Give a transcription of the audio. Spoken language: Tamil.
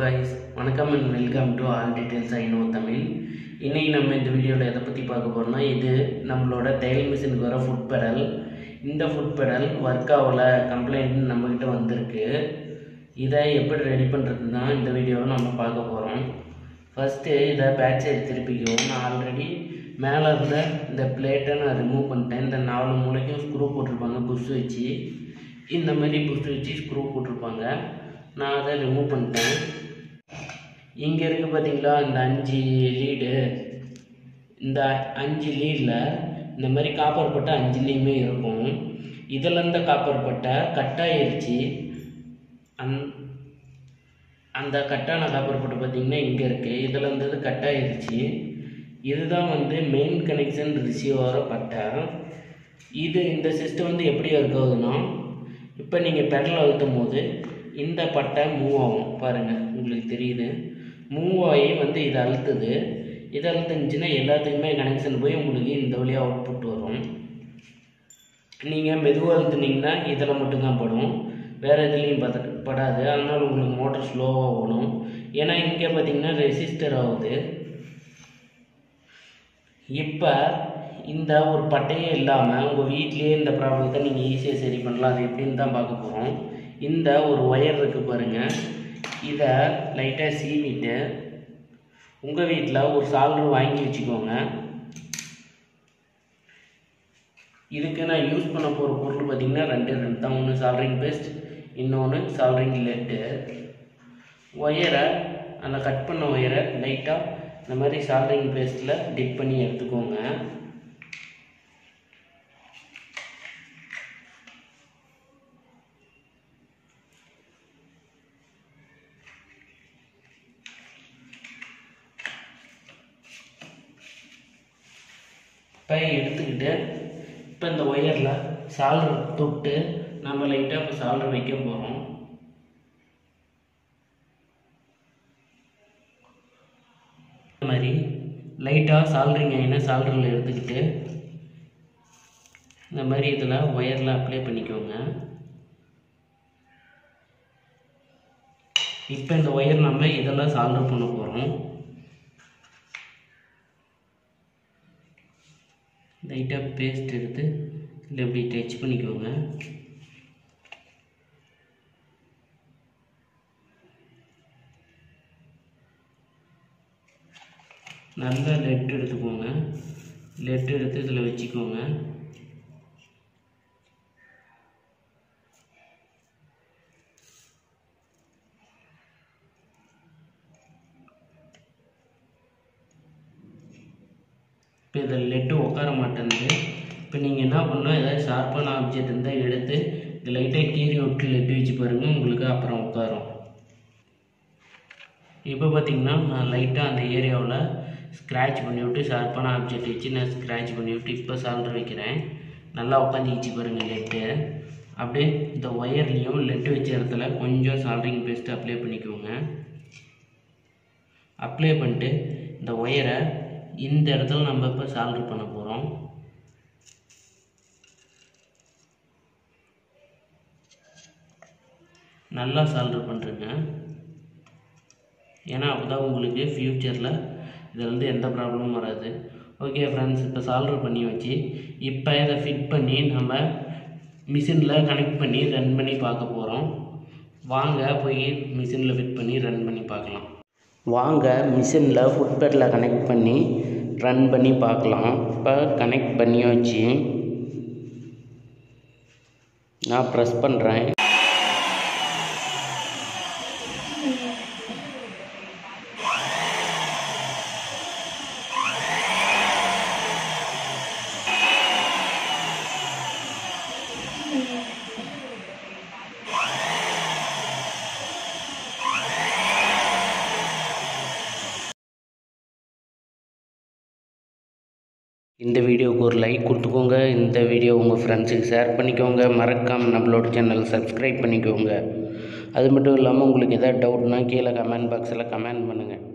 கைஸ் வணக்கம் and welcome to all details I know Tamil இன்றைக்கி நம்ம இந்த வீடியோவில் எதை பற்றி பார்க்க போகிறோம்னா இது நம்மளோட தையல் மிஷினுக்கு வர ஃபுட் பெடல் இந்த ஃபுட் பெடல் ஒர்க் ஆகலை கம்ப்ளைண்ட் நம்மக்கிட்ட வந்திருக்கு இதை எப்படி ரெடி பண்ணுறது தான் இந்த வீடியோவை நம்ம பார்க்க போகிறோம் ஃபஸ்ட்டு இதை பேக் சைடு திருப்பிக்குவோம் நான் ஆல்ரெடி மேலே இருந்த இந்த பிளேட்டை நான் ரிமூவ் பண்ணிட்டேன் இந்த நாலு மூளைக்கும் ஸ்க்ரூ போட்டிருப்பாங்க புஷ் வச்சு இந்த மாதிரி புஷ் வச்சு ஸ்க்ரூ போட்டிருப்பாங்க நான் அதை ரிமூவ் பண்ணிட்டேன் இங்கே இருக்குது பார்த்தீங்களா இந்த அஞ்சு லீடு இந்த அஞ்சு லீடில் இந்த மாதிரி காப்பர் பட்டை அஞ்சுலேயுமே இருக்கும் இதில் இருந்த காப்பர் பட்டை கட்டாயிருச்சு அந் அந்த கட்டான காப்பர் பட்டை பார்த்தீங்கன்னா இங்கே இருக்குது இதில் இருந்தது கட்டாயிருச்சு இதுதான் வந்து மெயின் கனெக்ஷன் ரிசீவர பட்டை இது இந்த சிஸ்டம் வந்து எப்படி ஒர்க் ஆகுதுன்னா இப்போ நீங்கள் பெடல் அழுத்தும் போது இந்த பட்டை மூவ் ஆகும் பாருங்கள் உங்களுக்கு தெரியுது மூவ் ஆகி வந்து இதை அழுத்துது இதை அழுத்துனுச்சுன்னா எல்லாத்துக்குமே கனெக்ஷன் போய் உங்களுக்கு இந்த வழியாக அவுட்புட் வரும் நீங்கள் மெதுவாக அழுத்துனீங்கன்னா இதில் மட்டும்தான் படும் வேறு எதுலேயும் பத படாது அதனால் உங்களுக்கு மோட்டர் ஸ்லோவாக ஓடும் ஏன்னா இங்கே பார்த்தீங்கன்னா ரெசிஸ்டர் ஆகுது இப்போ இந்த ஒரு பட்டையே இல்லாமல் உங்கள் வீட்லேயே இந்த ப்ராப்ளத்தை நீங்கள் ஈஸியாக சரி பண்ணலாம் அது எப்படின்னு தான் பார்க்க போகிறோம் இந்த ஒரு ஒயர் இருக்குது பாருங்கள் இதை லைட்டாக சீவிட்டு உங்கள் வீட்டில் ஒரு சால்டர் வாங்கி வச்சுக்கோங்க இதுக்கு நான் யூஸ் பண்ண போகிற பொருள் பார்த்திங்கன்னா ரெண்டு ரெண்டு தான் ஒன்று சால்ட்ரிங் பேஸ்ட் இன்னொன்று சால்ட்ரிங் லெட்டு ஒயரை அந்த கட் பண்ண ஒயரை லைட்டாக இந்த மாதிரி சால்ட்ரிங் பேஸ்ட்டில் டிப் பண்ணி எடுத்துக்கோங்க இப்போ எடுத்துக்கிட்டு இப்போ இந்த ஒயரில் சால்டர் தொட்டு நம்ம லைட்டாக இப்போ சால்டர் வைக்க போகிறோம் இந்த மாதிரி லைட்டாக சால்ட்ரிங் ஆயினா சால்டரில் எடுத்துக்கிட்டு இந்த மாதிரி இதில் ஒயரில் அப்ளை பண்ணிக்கோங்க இப்போ இந்த ஒயர் நம்ம இதெல்லாம் சால்டர் பண்ண போகிறோம் லைட்டாக பேஸ்ட் எடுத்து இதில் இப்படி டச் பண்ணிக்கோங்க நல்ல லெட் எடுத்துக்கோங்க லெட் எடுத்து இதில் வச்சுக்கோங்க இப்போ இதில் லெட்டு உட்கார மாட்டேங்குது இப்போ நீங்கள் என்ன பண்ணணும் ஏதாவது ஷார்ப்பான ஆப்ஜெக்ட் இருந்தால் எடுத்து இது லைட்டாக கீறி விட்டு லெட்டு வச்சு பாருங்கள் உங்களுக்கு அப்புறம் உட்காரும் இப்போ பார்த்தீங்கன்னா நான் லைட்டாக அந்த ஏரியாவில் ஸ்க்ராட்ச் பண்ணி விட்டு ஷார்ப்பான ஆப்ஜெக்ட் வச்சு நான் ஸ்க்ராட்ச் பண்ணி விட்டு இப்போ சால்டர் வைக்கிறேன் நல்லா உட்காந்துக்கிச்சு பாருங்கள் லெட்டு அப்படியே இந்த ஒயர்லேயும் லெட்டு வச்ச இடத்துல கொஞ்சம் சால்டரிங் பேஸ்ட்டு அப்ளை பண்ணிக்கோங்க அப்ளை பண்ணிட்டு இந்த ஒயரை இந்த இடத்துல நம்ம இப்போ சால்டர் பண்ண போகிறோம் நல்லா சால்டர் பண்ணுறேங்க ஏன்னா அப்போ தான் உங்களுக்கு ஃப்யூச்சரில் இதில் வந்து எந்த ப்ராப்ளமும் வராது ஓகே ஃப்ரெண்ட்ஸ் இப்போ சால்டர் பண்ணி வச்சு இப்போ இதை ஃபிட் பண்ணி நம்ம மிஷினில் கனெக்ட் பண்ணி ரன் பண்ணி பார்க்க போகிறோம் வாங்க போய் மிஷினில் ஃபிட் பண்ணி ரன் பண்ணி பார்க்கலாம் வாங்க மிஷினில் ஃபுட்பேட்டில் கனெக்ட் பண்ணி ரன் பண்ணி பார்க்கலாம் இப்போ கனெக்ட் பண்ணி வச்சு நான் ப்ரெஸ் பண்ணுறேன் இந்த வீடியோவுக்கு ஒரு லைக் கொடுத்துக்கோங்க இந்த வீடியோ உங்கள் ஃப்ரெண்ட்ஸுக்கு ஷேர் பண்ணிக்கோங்க மறக்காமல் நம்மளோட சேனல் சப்ஸ்கிரைப் பண்ணிக்கோங்க அது மட்டும் இல்லாமல் உங்களுக்கு எதாவது டவுட்னா கீழே கமெண்ட் பாக்ஸில் கமெண்ட் பண்ணுங்கள்